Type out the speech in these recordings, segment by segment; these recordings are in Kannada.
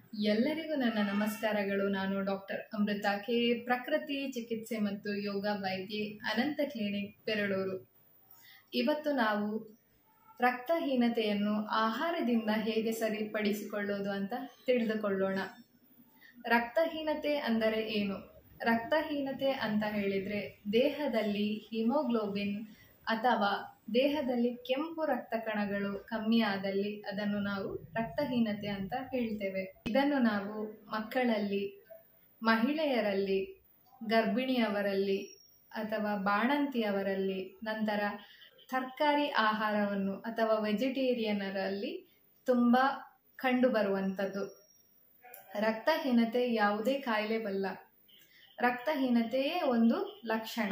ಎಲ್ಲರಿಗೂ ನನ್ನ ನಮಸ್ಕಾರಗಳು ನಾನು ಡಾಕ್ಟರ್ ಅಮೃತ ಕೆ ಪ್ರಕೃತಿ ಚಿಕಿತ್ಸೆ ಮತ್ತು ಯೋಗ ವೈದ್ಯೆ ಅನಂತ ಕ್ಲಿನಿಕ್ ಪೆರಡೂರು ಇವತ್ತು ನಾವು ರಕ್ತಹೀನತೆಯನ್ನು ಆಹಾರದಿಂದ ಹೇಗೆ ಸರಿಪಡಿಸಿಕೊಳ್ಳೋದು ಅಂತ ತಿಳಿದುಕೊಳ್ಳೋಣ ರಕ್ತಹೀನತೆ ಅಂದರೆ ಏನು ರಕ್ತಹೀನತೆ ಅಂತ ಹೇಳಿದರೆ ದೇಹದಲ್ಲಿ ಹಿಮೋಗ್ಲೋಬಿನ್ ಅಥವಾ ದೇಹದಲ್ಲಿ ಕೆಂಪು ರಕ್ತ ಕಣಗಳು ಕಮ್ಮಿ ಆದಲ್ಲಿ ಅದನ್ನು ನಾವು ರಕ್ತಹೀನತೆ ಅಂತ ಹೇಳ್ತೇವೆ ಇದನ್ನು ನಾವು ಮಕ್ಕಳಲ್ಲಿ ಮಹಿಳೆಯರಲ್ಲಿ ಗರ್ಭಿಣಿಯವರಲ್ಲಿ ಅಥವಾ ಬಾಣಂತಿಯವರಲ್ಲಿ ನಂತರ ತರಕಾರಿ ಆಹಾರವನ್ನು ಅಥವಾ ವೆಜಿಟೇರಿಯನರಲ್ಲಿ ತುಂಬ ಕಂಡುಬರುವಂಥದ್ದು ರಕ್ತಹೀನತೆ ಯಾವುದೇ ಕಾಯಿಲೆ ಬಲ್ಲ ರಕ್ತಹೀನತೆಯೇ ಒಂದು ಲಕ್ಷಣ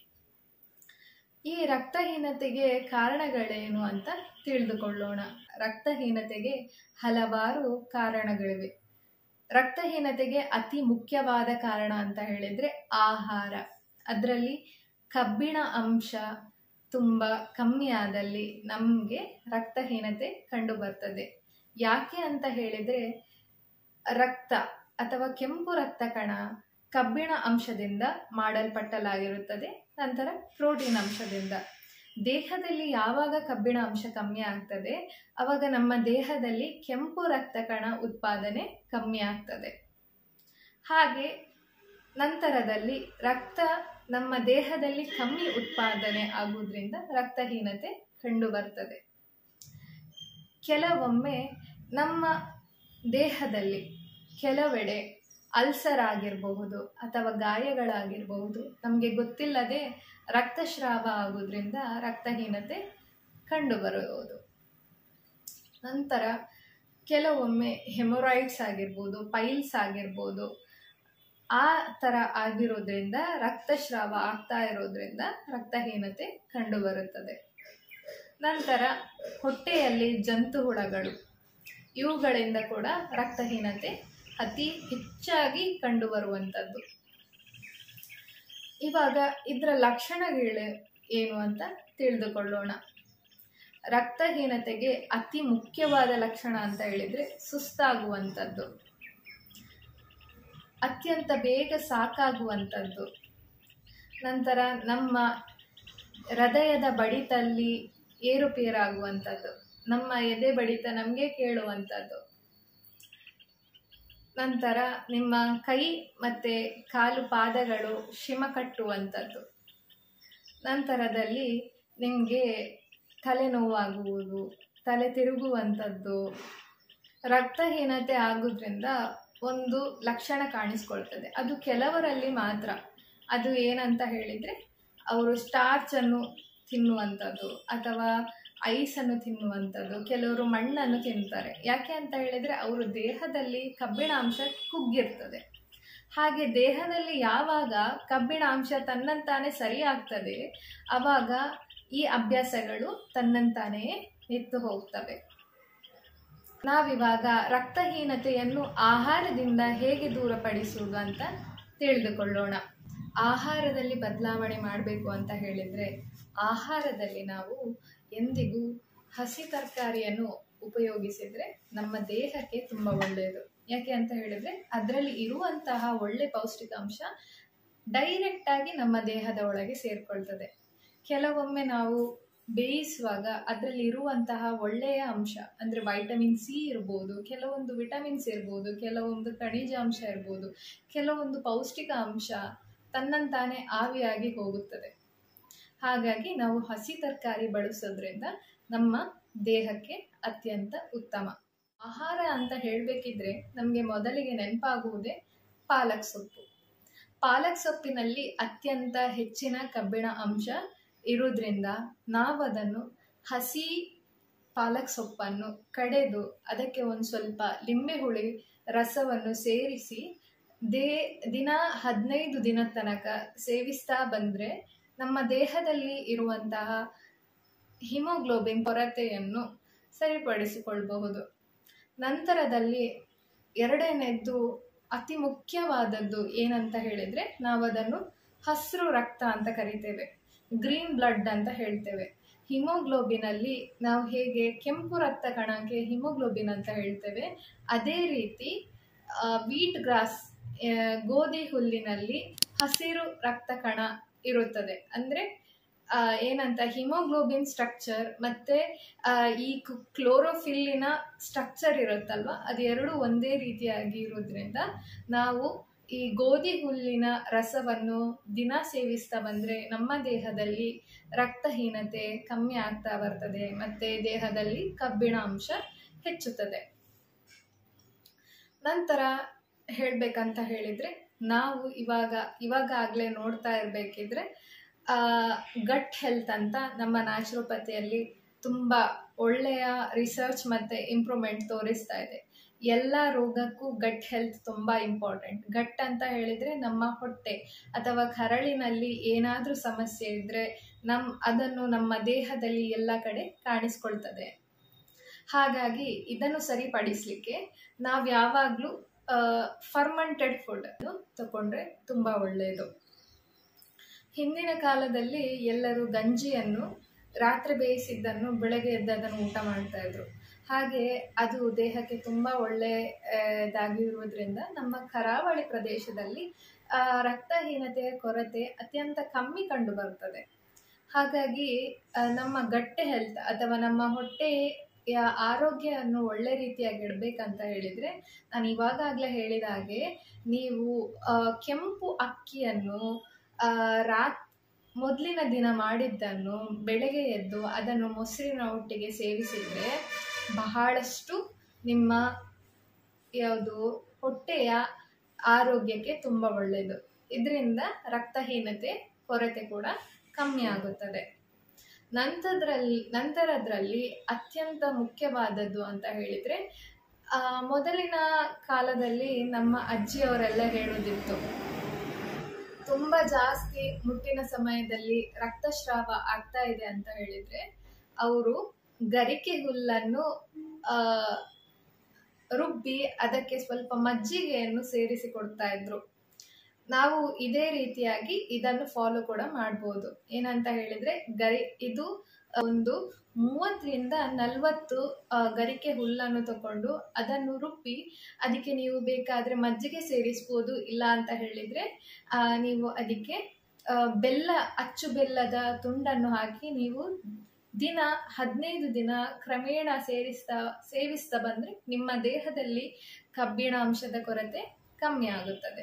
ಈ ರಕ್ತಹೀನತೆಗೆ ಕಾರಣಗಳೇನು ಅಂತ ತಿಳಿದುಕೊಳ್ಳೋಣ ರಕ್ತಹೀನತೆಗೆ ಹಲವಾರು ಕಾರಣಗಳಿವೆ ರಕ್ತಹೀನತೆಗೆ ಅತಿ ಮುಖ್ಯವಾದ ಕಾರಣ ಅಂತ ಹೇಳಿದರೆ ಆಹಾರ ಅದರಲ್ಲಿ ಕಬ್ಬಿಣ ಅಂಶ ತುಂಬ ಕಮ್ಮಿ ಆದಲ್ಲಿ ನಮಗೆ ರಕ್ತಹೀನತೆ ಕಂಡು ಬರ್ತದೆ ಯಾಕೆ ಅಂತ ಹೇಳಿದರೆ ರಕ್ತ ಅಥವಾ ಕೆಂಪು ರಕ್ತ ಕಣ ಕಬ್ಬಿಣ ಅಂಶದಿಂದ ಮಾಡಲ್ಪಟ್ಟಲಾಗಿರುತ್ತದೆ ನಂತರ ಪ್ರೋಟೀನ್ ಅಂಶದಿಂದ ದೇಹದಲ್ಲಿ ಯಾವಾಗ ಕಬ್ಬಿಣ ಅಂಶ ಕಮ್ಮಿ ಆಗ್ತದೆ ಆವಾಗ ನಮ್ಮ ದೇಹದಲ್ಲಿ ಕೆಂಪು ರಕ್ತ ಕಣ ಉತ್ಪಾದನೆ ಕಮ್ಮಿ ಆಗ್ತದೆ ಹಾಗೆ ನಂತರದಲ್ಲಿ ರಕ್ತ ನಮ್ಮ ದೇಹದಲ್ಲಿ ಕಮ್ಮಿ ಉತ್ಪಾದನೆ ಆಗುವುದರಿಂದ ರಕ್ತಹೀನತೆ ಕಂಡು ಬರ್ತದೆ ಕೆಲವೊಮ್ಮೆ ನಮ್ಮ ದೇಹದಲ್ಲಿ ಕೆಲವೆಡೆ ಅಲ್ಸರ್ ಆಗಿರಬಹುದು ಅಥವಾ ಗಾಯಗಳಾಗಿರಬಹುದು ನಮಗೆ ಗೊತ್ತಿಲ್ಲದೆ ರಕ್ತಸ್ರಾವ ಆಗೋದ್ರಿಂದ ರಕ್ತಹೀನತೆ ಕಂಡುಬರುವುದು ನಂತರ ಕೆಲವೊಮ್ಮೆ ಹೆಮೊರಾಯ್ಡ್ಸ್ ಆಗಿರ್ಬೋದು ಪೈಲ್ಸ್ ಆಗಿರ್ಬೋದು ಆ ಥರ ಆಗಿರೋದ್ರಿಂದ ರಕ್ತಸ್ರಾವ ಆಗ್ತಾ ಇರೋದ್ರಿಂದ ರಕ್ತಹೀನತೆ ಕಂಡುಬರುತ್ತದೆ ನಂತರ ಹೊಟ್ಟೆಯಲ್ಲಿ ಜಂತು ಹುಳಗಳು ಇವುಗಳಿಂದ ಕೂಡ ರಕ್ತಹೀನತೆ ಅತಿ ಹೆಚ್ಚಾಗಿ ಕಂಡುಬರುವಂಥದ್ದು ಇವಾಗ ಇದರ ಲಕ್ಷಣಗಳು ಏನು ಅಂತ ತಿಳಿದುಕೊಳ್ಳೋಣ ರಕ್ತಹೀನತೆಗೆ ಅತಿ ಮುಖ್ಯವಾದ ಲಕ್ಷಣ ಅಂತ ಹೇಳಿದರೆ ಸುಸ್ತಾಗುವಂಥದ್ದು ಅತ್ಯಂತ ಬೇಗ ಸಾಕಾಗುವಂಥದ್ದು ನಂತರ ನಮ್ಮ ಹೃದಯದ ಬಡಿತಲ್ಲಿ ಏರುಪೇರಾಗುವಂಥದ್ದು ನಮ್ಮ ಎದೆ ಬಡಿತ ನಮಗೆ ಕೇಳುವಂಥದ್ದು ನಂತರ ನಿಮ್ಮ ಕೈ ಮತ್ತು ಕಾಲು ಪಾದಗಳು ಶಿಮ ಕಟ್ಟುವಂಥದ್ದು ನಂತರದಲ್ಲಿ ನಿಮಗೆ ತಲೆನೋವಾಗುವುದು ತಲೆ ತಿರುಗುವಂಥದ್ದು ರಕ್ತಹೀನತೆ ಆಗೋದ್ರಿಂದ ಒಂದು ಲಕ್ಷಣ ಕಾಣಿಸ್ಕೊಳ್ತದೆ ಅದು ಕೆಲವರಲ್ಲಿ ಮಾತ್ರ ಅದು ಏನಂತ ಹೇಳಿದರೆ ಅವರು ಸ್ಟಾರ್ಚನ್ನು ತಿನ್ನುವಂಥದ್ದು ಅಥವಾ ಐಸನ್ನು ತಿನ್ನುವಂಥದ್ದು ಕೆಲವರು ಮಣ್ಣನ್ನು ತಿಂತಾರೆ ಯಾಕೆ ಅಂತ ಹೇಳಿದರೆ ಅವರು ದೇಹದಲ್ಲಿ ಕಬ್ಬಿಣ ಅಂಶ ಕುಗ್ಗಿರ್ತದೆ ಹಾಗೆ ದೇಹದಲ್ಲಿ ಯಾವಾಗ ಕಬ್ಬಿಣ ಅಂಶ ತನ್ನಂತಾನೇ ಸರಿ ಆಗ್ತದೆ ಆವಾಗ ಈ ಅಭ್ಯಾಸಗಳು ತನ್ನಂತಾನೇ ನಿಂತು ಹೋಗ್ತವೆ ನಾವಿವಾಗ ರಕ್ತಹೀನತೆಯನ್ನು ಆಹಾರದಿಂದ ಹೇಗೆ ದೂರಪಡಿಸುವುದು ಅಂತ ತಿಳಿದುಕೊಳ್ಳೋಣ ಆಹಾರದಲ್ಲಿ ಬದಲಾವಣೆ ಮಾಡಬೇಕು ಅಂತ ಹೇಳಿದರೆ ಆಹಾರದಲ್ಲಿ ನಾವು ಎಂದಿಗೂ ಹಸಿ ತರಕಾರಿಯನ್ನು ಉಪಯೋಗಿಸಿದರೆ ನಮ್ಮ ದೇಹಕ್ಕೆ ತುಂಬ ಒಳ್ಳೆಯದು ಯಾಕೆ ಅಂತ ಹೇಳಿದರೆ ಅದರಲ್ಲಿ ಇರುವಂತಹ ಒಳ್ಳೆ ಪೌಷ್ಟಿಕಾಂಶ ಡೈರೆಕ್ಟಾಗಿ ನಮ್ಮ ದೇಹದ ಒಳಗೆ ಸೇರಿಕೊಳ್ತದೆ ಕೆಲವೊಮ್ಮೆ ನಾವು ಬೇಯಿಸುವಾಗ ಅದರಲ್ಲಿ ಇರುವಂತಹ ಒಳ್ಳೆಯ ಅಂಶ ಅಂದರೆ ವೈಟಮಿನ್ ಸಿ ಇರ್ಬೋದು ಕೆಲವೊಂದು ವಿಟಮಿನ್ಸ್ ಇರ್ಬೋದು ಕೆಲವೊಂದು ಖನಿಜ ಅಂಶ ಇರ್ಬೋದು ಕೆಲವೊಂದು ಪೌಷ್ಟಿಕ ಅಂಶ ತನ್ನಂತಾನೇ ಆವಿಯಾಗಿ ಹೋಗುತ್ತದೆ ಹಾಗಾಗಿ ನಾವು ಹಸಿ ತರಕಾರಿ ಬಳಸೋದ್ರಿಂದ ನಮ್ಮ ದೇಹಕ್ಕೆ ಅತ್ಯಂತ ಉತ್ತಮ ಆಹಾರ ಅಂತ ಹೇಳಬೇಕಿದ್ರೆ ನಮಗೆ ಮೊದಲಿಗೆ ನೆನಪಾಗುವುದೇ ಪಾಲಕ್ ಸೊಪ್ಪು ಪಾಲಕ್ ಸೊಪ್ಪಿನಲ್ಲಿ ಅತ್ಯಂತ ಹೆಚ್ಚಿನ ಕಬ್ಬಿಣ ಅಂಶ ಇರೋದ್ರಿಂದ ನಾವು ಅದನ್ನು ಹಸಿ ಪಾಲಕ್ ಸೊಪ್ಪನ್ನು ಕಡೆದು ಅದಕ್ಕೆ ಒಂದು ಸ್ವಲ್ಪ ಲಿಂಬೆ ಹುಳಿ ರಸವನ್ನು ಸೇರಿಸಿ ದೇ ದಿನ ಹದಿನೈದು ದಿನ ತನಕ ಸೇವಿಸ್ತಾ ಬಂದರೆ ನಮ್ಮ ದೇಹದಲ್ಲಿ ಇರುವಂತಹ ಹಿಮೋಗ್ಲೋಬಿನ್ ಕೊರತೆಯನ್ನು ಸರಿಪಡಿಸಿಕೊಳ್ಳಬಹುದು ನಂತರದಲ್ಲಿ ಎರಡನೇದ್ದು ಅತಿ ಮುಖ್ಯವಾದದ್ದು ಏನಂತ ಹೇಳಿದರೆ ನಾವು ಅದನ್ನು ಹಸಿರು ರಕ್ತ ಅಂತ ಕರಿತೇವೆ ಗ್ರೀನ್ ಬ್ಲಡ್ ಅಂತ ಹೇಳ್ತೇವೆ ಹಿಮೋಗ್ಲೋಬಿನಲ್ಲಿ ನಾವು ಹೇಗೆ ಕೆಂಪು ರಕ್ತ ಕಣಕ್ಕೆ ಹಿಮೋಗ್ಲೋಬಿನ್ ಅಂತ ಹೇಳ್ತೇವೆ ಅದೇ ರೀತಿ ವೀಟ್ ಗ್ರಾಸ್ ಗೋಧಿ ಹುಲ್ಲಿನಲ್ಲಿ ಹಸಿರು ರಕ್ತ ಕಣ ಇರುತ್ತದೆ ಅಂದರೆ ಏನಂತ ಹಿಮೋಗ್ಲೋಬಿನ್ ಸ್ಟ್ರಕ್ಚರ್ ಮತ್ತು ಈ ಕ್ಲೋರೋಫಿಲ್ಲಿನ ಸ್ಟ್ರಕ್ಚರ್ ಇರುತ್ತಲ್ವ ಅದು ಎರಡು ಒಂದೇ ರೀತಿಯಾಗಿ ಇರೋದ್ರಿಂದ ನಾವು ಈ ಗೋಧಿ ಹುಲ್ಲಿನ ರಸವನ್ನು ದಿನ ಸೇವಿಸ್ತಾ ಬಂದರೆ ನಮ್ಮ ದೇಹದಲ್ಲಿ ರಕ್ತಹೀನತೆ ಕಮ್ಮಿ ಆಗ್ತಾ ಬರ್ತದೆ ಮತ್ತು ದೇಹದಲ್ಲಿ ಕಬ್ಬಿಣ ಅಂಶ ಹೆಚ್ಚುತ್ತದೆ ನಂತರ ಹೇಳಬೇಕಂತ ಹೇಳಿದರೆ ನಾವು ಇವಾಗ ಇವಾಗಲೇ ನೋಡ್ತಾ ಇರಬೇಕಿದ್ರೆ ಗಟ್ ಹೆಲ್ತ್ ಅಂತ ನಮ್ಮ ನ್ಯಾಚುರೋಪತಿಯಲ್ಲಿ ತುಂಬ ಒಳ್ಳೆಯ ರಿಸರ್ಚ್ ಮತ್ತು ಇಂಪ್ರೂವ್ಮೆಂಟ್ ತೋರಿಸ್ತಾ ಇದೆ ಎಲ್ಲ ರೋಗಕ್ಕೂ ಗಟ್ ಹೆಲ್ತ್ ತುಂಬ ಇಂಪಾರ್ಟೆಂಟ್ ಗಟ್ ಅಂತ ಹೇಳಿದರೆ ನಮ್ಮ ಹೊಟ್ಟೆ ಅಥವಾ ಕರಳಿನಲ್ಲಿ ಏನಾದರೂ ಸಮಸ್ಯೆ ಇದ್ದರೆ ನಮ್ಮ ಅದನ್ನು ನಮ್ಮ ದೇಹದಲ್ಲಿ ಎಲ್ಲ ಕಡೆ ಕಾಣಿಸ್ಕೊಳ್ತದೆ ಹಾಗಾಗಿ ಇದನ್ನು ಸರಿಪಡಿಸಲಿಕ್ಕೆ ನಾವು ಯಾವಾಗಲೂ ಫರ್ಮೆಂಟೆಡ್ ಫುಡ್ ತಗೊಂಡ್ರೆ ತುಂಬ ಒಳ್ಳೆಯದು ಹಿಂದಿನ ಕಾಲದಲ್ಲಿ ಎಲ್ಲರೂ ಗಂಜಿಯನ್ನು ರಾತ್ರಿ ಬೇಯಿಸಿದ್ದನ್ನು ಬೆಳಗ್ಗೆ ಎದ್ದದನ್ನು ಊಟ ಮಾಡ್ತಾ ಇದ್ರು ಹಾಗೆ ಅದು ದೇಹಕ್ಕೆ ತುಂಬ ಒಳ್ಳೆಯದಾಗಿರುವುದರಿಂದ ನಮ್ಮ ಕರಾವಳಿ ಪ್ರದೇಶದಲ್ಲಿ ರಕ್ತಹೀನತೆಯ ಕೊರತೆ ಅತ್ಯಂತ ಕಮ್ಮಿ ಕಂಡು ಬರ್ತದೆ ಹಾಗಾಗಿ ನಮ್ಮ ಗಟ್ಟೆ ಹೆಲ್ತ್ ಅಥವಾ ನಮ್ಮ ಹೊಟ್ಟೆಯ ಆರೋಗ್ಯವನ್ನು ಒಳ್ಳೆ ರೀತಿಯಾಗಿ ಇಡಬೇಕಂತ ಹೇಳಿದರೆ ನಾನು ಇವಾಗಲೇ ಹೇಳಿದ ಹಾಗೆ ನೀವು ಕೆಂಪು ಅಕ್ಕಿಯನ್ನು ರಾತ್ ಮೊದಲಿನ ದಿನ ಮಾಡಿದ್ದನ್ನು ಬೆಳಗ್ಗೆ ಎದ್ದು ಅದನ್ನು ಮೊಸರಿನ ಒಟ್ಟಿಗೆ ಸೇವಿಸಿದರೆ ಬಹಳಷ್ಟು ನಿಮ್ಮ ಯಾವುದು ಹೊಟ್ಟೆಯ ಆರೋಗ್ಯಕ್ಕೆ ತುಂಬ ಒಳ್ಳೆಯದು ಇದರಿಂದ ರಕ್ತಹೀನತೆ ಕೊರತೆ ಕೂಡ ಕಮ್ಮಿ ಆಗುತ್ತದೆ ನಂತರದಲ್ಲಿ ನಂತರದ್ರಲ್ಲಿ ಅತ್ಯಂತ ಮುಖ್ಯವಾದದ್ದು ಅಂತ ಹೇಳಿದರೆ ಮೊದಲಿನ ಕಾಲದಲ್ಲಿ ನಮ್ಮ ಅಜ್ಜಿಯವರೆಲ್ಲ ಹೇಳೋದಿತ್ತು ತುಂಬ ಜಾಸ್ತಿ ಮುಟ್ಟಿನ ಸಮಯದಲ್ಲಿ ರಕ್ತಸ್ರಾವ ಆಗ್ತಾ ಇದೆ ಅಂತ ಹೇಳಿದರೆ ಅವರು ಗರಿಕೆ ಹುಲ್ಲನ್ನು ರುಬ್ಬಿ ಅದಕ್ಕೆ ಸ್ವಲ್ಪ ಮಜ್ಜಿಗೆಯನ್ನು ಸೇರಿಸಿ ಕೊಡ್ತಾ ಇದ್ರು ನಾವು ಇದೇ ರೀತಿಯಾಗಿ ಇದನ್ನು ಫಾಲೋ ಕೂಡ ಮಾಡ್ಬೋದು ಏನಂತ ಹೇಳಿದರೆ ಗರಿ ಇದು ಒಂದು ಮೂವತ್ತರಿಂದ ನಲವತ್ತು ಗರಿಕೆ ಹುಲ್ಲನ್ನು ತಗೊಂಡು ಅದನ್ನು ರುಬ್ಬಿ ಅದಕ್ಕೆ ನೀವು ಬೇಕಾದರೆ ಮಜ್ಜಿಗೆ ಸೇರಿಸ್ಬೋದು ಇಲ್ಲ ಅಂತ ಹೇಳಿದರೆ ನೀವು ಅದಕ್ಕೆ ಬೆಲ್ಲ ಅಚ್ಚು ಬೆಲ್ಲದ ತುಂಡನ್ನು ಹಾಕಿ ನೀವು ದಿನ ಹದಿನೈದು ದಿನ ಕ್ರಮೇಣ ಸೇರಿಸ್ತಾ ಸೇವಿಸ್ತಾ ಬಂದರೆ ನಿಮ್ಮ ದೇಹದಲ್ಲಿ ಕಬ್ಬಿಣ ಅಂಶದ ಕೊರತೆ ಕಮ್ಮಿ ಆಗುತ್ತದೆ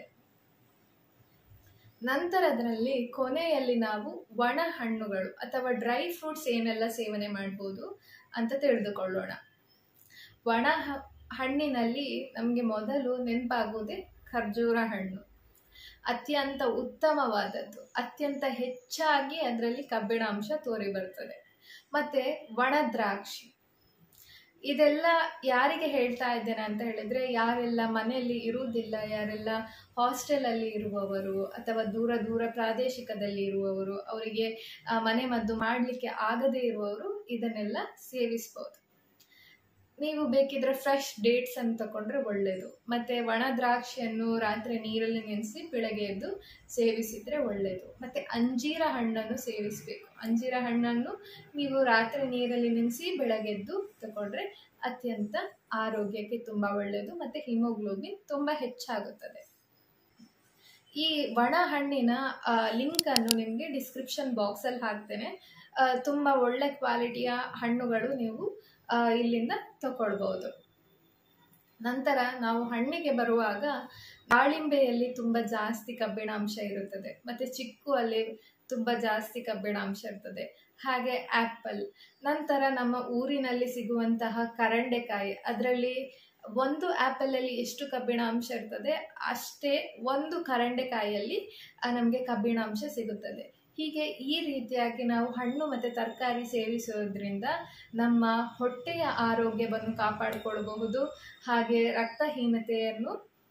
ನಂತರದಲ್ಲಿ ಕೊನೆಯಲ್ಲಿ ನಾವು ಒಣ ಹಣ್ಣುಗಳು ಅಥವಾ ಡ್ರೈ ಫ್ರೂಟ್ಸ್ ಏನೆಲ್ಲ ಸೇವನೆ ಮಾಡ್ಬೋದು ಅಂತ ತಿಳಿದುಕೊಳ್ಳೋಣ ಒಣ ಹಣ್ಣಿನಲ್ಲಿ ನಮಗೆ ಮೊದಲು ನೆನಪಾಗುವುದೇ ಖರ್ಜೂರ ಹಣ್ಣು ಅತ್ಯಂತ ಉತ್ತಮವಾದದ್ದು ಅತ್ಯಂತ ಹೆಚ್ಚಾಗಿ ಅದರಲ್ಲಿ ಕಬ್ಬಿಣ ಅಂಶ ತೋರಿ ಬರ್ತದೆ ಮತ್ತು ಒಣ ದ್ರಾಕ್ಷಿ ಇದೆಲ್ಲ ಯಾರಿಗೆ ಹೇಳ್ತಾ ಇದ್ದೇನೆ ಅಂತ ಹೇಳಿದರೆ ಯಾರೆಲ್ಲ ಮನೆಯಲ್ಲಿ ಇರುವುದಿಲ್ಲ ಯಾರೆಲ್ಲ ಹಾಸ್ಟೆಲಲ್ಲಿ ಇರುವವರು ಅಥವಾ ದೂರ ದೂರ ಪ್ರಾದೇಶಿಕದಲ್ಲಿ ಇರುವವರು ಅವರಿಗೆ ಮನೆ ಮದ್ದು ಮಾಡಲಿಕ್ಕೆ ಆಗದೇ ಇರುವವರು ಇದನ್ನೆಲ್ಲ ಸೇವಿಸ್ಬೋದು ನೀವು ಬೇಕಿದ್ರೆ ಫ್ರೆಶ್ ಡೇಟ್ಸ್ ಅನ್ನು ತಗೊಂಡ್ರೆ ಒಳ್ಳೆಯದು ಮತ್ತು ಒಣ ದ್ರಾಕ್ಷಿಯನ್ನು ರಾತ್ರಿ ನೀರಲ್ಲಿ ನೆನೆಸಿ ಬೆಳಗ್ಗೆ ಎದ್ದು ಸೇವಿಸಿದರೆ ಒಳ್ಳೆಯದು ಮತ್ತು ಅಂಜೀರ ಹಣ್ಣನ್ನು ಸೇವಿಸಬೇಕು ಅಂಜೀರ ಹಣ್ಣನ್ನು ನೀವು ರಾತ್ರಿ ನೀರಲ್ಲಿ ನೆನೆಸಿ ಬೆಳಗ್ಗೆದ್ದು ತಗೊಂಡ್ರೆ ಅತ್ಯಂತ ಆರೋಗ್ಯಕ್ಕೆ ತುಂಬ ಒಳ್ಳೆಯದು ಮತ್ತು ಹಿಮೋಗ್ಲೋಬಿನ್ ತುಂಬ ಹೆಚ್ಚಾಗುತ್ತದೆ ಈ ಒಣ ಹಣ್ಣಿನ ಲಿಂಕನ್ನು ನಿಮಗೆ ಡಿಸ್ಕ್ರಿಪ್ಷನ್ ಬಾಕ್ಸಲ್ಲಿ ಹಾಕ್ತೇನೆ ತುಂಬ ಒಳ್ಳೆ ಕ್ವಾಲಿಟಿಯ ಹಣ್ಣುಗಳು ನೀವು ಇಲ್ಲಿಂದ ತಗೊಳ್ಬೋದು ನಂತರ ನಾವು ಹಣ್ಣಿಗೆ ಬರುವಾಗ ದಾಳಿಂಬೆಯಲ್ಲಿ ತುಂಬ ಜಾಸ್ತಿ ಕಬ್ಬಿಣಾಂಶ ಇರುತ್ತದೆ ಮತ್ತು ಚಿಕ್ಕು ಅಲ್ಲಿ ತುಂಬ ಜಾಸ್ತಿ ಕಬ್ಬಿಣಾಂಶ ಇರ್ತದೆ ಹಾಗೆ ಆ್ಯಪಲ್ ನಂತರ ನಮ್ಮ ಊರಿನಲ್ಲಿ ಸಿಗುವಂತಹ ಕರಂಡೆಕಾಯಿ ಅದರಲ್ಲಿ ಒಂದು ಆ್ಯಪಲಲ್ಲಿ ಎಷ್ಟು ಕಬ್ಬಿಣಾಂಶ ಇರ್ತದೆ ಅಷ್ಟೇ ಒಂದು ಕರಂಡೆಕಾಯಿಯಲ್ಲಿ ನಮಗೆ ಕಬ್ಬಿಣಾಂಶ ಸಿಗುತ್ತದೆ ಹೀಗೆ ಈ ರೀತಿಯಾಗಿ ನಾವು ಹಣ್ಣು ಮತ್ತು ತರಕಾರಿ ಸೇವಿಸೋದ್ರಿಂದ ನಮ್ಮ ಹೊಟ್ಟೆಯ ಆರೋಗ್ಯವನ್ನು ಕಾಪಾಡಿಕೊಳ್ಳಬಹುದು ಹಾಗೆ ರಕ್ತಹೀನತೆಯನ್ನು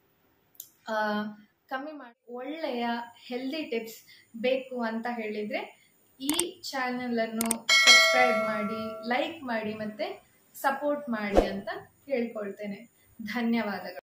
ಕಮ್ಮಿ ಮಾಡಿ ಒಳ್ಳೆಯ ಹೆಲ್ದಿ ಟಿಪ್ಸ್ ಬೇಕು ಅಂತ ಹೇಳಿದರೆ ಈ ಚಾನಲನ್ನು ಸಬ್ಸ್ಕ್ರೈಬ್ ಮಾಡಿ ಲೈಕ್ ಮಾಡಿ ಮತ್ತು ಸಪೋರ್ಟ್ ಮಾಡಿ ಅಂತ ಹೇಳ್ಕೊಳ್ತೇನೆ ಧನ್ಯವಾದಗಳು